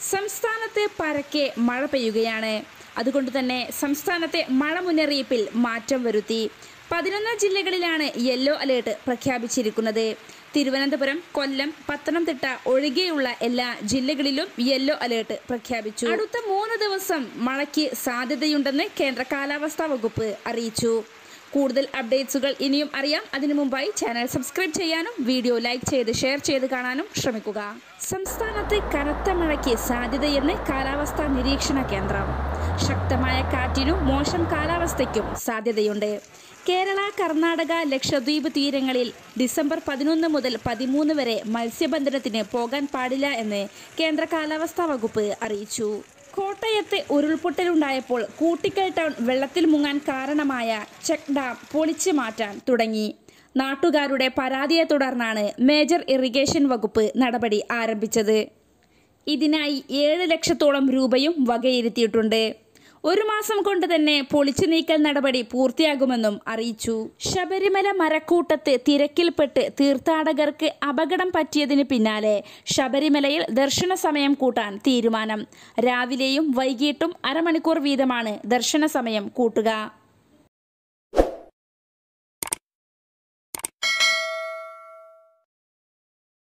സംസ്ഥാനത്ത് പരക്കെ മഴ പെയ്യുകയാണ് അതുകൊണ്ട് തന്നെ സംസ്ഥാനത്തെ മഴ മുന്നറിയിപ്പിൽ മാറ്റം വരുത്തി പതിനൊന്ന് ജില്ലകളിലാണ് യെല്ലോ അലേർട്ട് പ്രഖ്യാപിച്ചിരിക്കുന്നത് തിരുവനന്തപുരം കൊല്ലം പത്തനംതിട്ട ഒഴികെയുള്ള എല്ലാ ജില്ലകളിലും യെല്ലോ അലേർട്ട് പ്രഖ്യാപിച്ചു അടുത്ത മൂന്ന് ദിവസം മഴയ്ക്ക് സാധ്യതയുണ്ടെന്ന് കേന്ദ്ര കാലാവസ്ഥാ വകുപ്പ് അറിയിച്ചു കൂടുതൽ അപ്ഡേറ്റ്സുകൾ ഇനിയും അറിയാം അതിനു മുമ്പായി ചാനൽ സബ്സ്ക്രൈബ് ചെയ്യാനും വീഡിയോ ലൈക്ക് ചെയ്ത് ഷെയർ ചെയ്ത് കാണാനും ശ്രമിക്കുക സംസ്ഥാനത്ത് കനത്ത മഴയ്ക്ക് സാധ്യതയെന്ന് കാലാവസ്ഥാ നിരീക്ഷണ കേന്ദ്രം ശക്തമായ കാറ്റിനും മോശം കാലാവസ്ഥയ്ക്കും സാധ്യതയുണ്ട് കേരള കർണാടക ലക്ഷദ്വീപ് തീരങ്ങളിൽ ഡിസംബർ പതിനൊന്ന് മുതൽ പതിമൂന്ന് വരെ മത്സ്യബന്ധനത്തിന് പോകാൻ പാടില്ല എന്ന് കേന്ദ്ര കാലാവസ്ഥാ വകുപ്പ് അറിയിച്ചു കോട്ടയത്ത് ഉരുൾപൊട്ടലുണ്ടായപ്പോൾ കൂട്ടിക്കൽ ടൗൺ വെള്ളത്തിൽ മുങ്ങാൻ കാരണമായ ചെക്ക് ഡാം പൊളിച്ചു മാറ്റാൻ തുടങ്ങി നാട്ടുകാരുടെ പരാതിയെ തുടർന്നാണ് മേജർ ഇറിഗേഷൻ വകുപ്പ് നടപടി ആരംഭിച്ചത് ഇതിനായി ഏഴ് ലക്ഷത്തോളം രൂപയും വകയിരുത്തിയിട്ടുണ്ട് ഒരു മാസം കൊണ്ട് തന്നെ പൊളിച്ചു നീക്കൽ നടപടി പൂർത്തിയാകുമെന്നും അറിയിച്ചു ശബരിമല മരക്കൂട്ടത്ത് തിരക്കിൽപ്പെട്ട് തീർത്ഥാടകർക്ക് അപകടം പറ്റിയതിന് പിന്നാലെ ശബരിമലയിൽ ദർശന സമയം കൂട്ടാൻ തീരുമാനം രാവിലെയും വൈകിട്ടും അരമണിക്കൂർ വീതമാണ് ദർശന സമയം കൂട്ടുക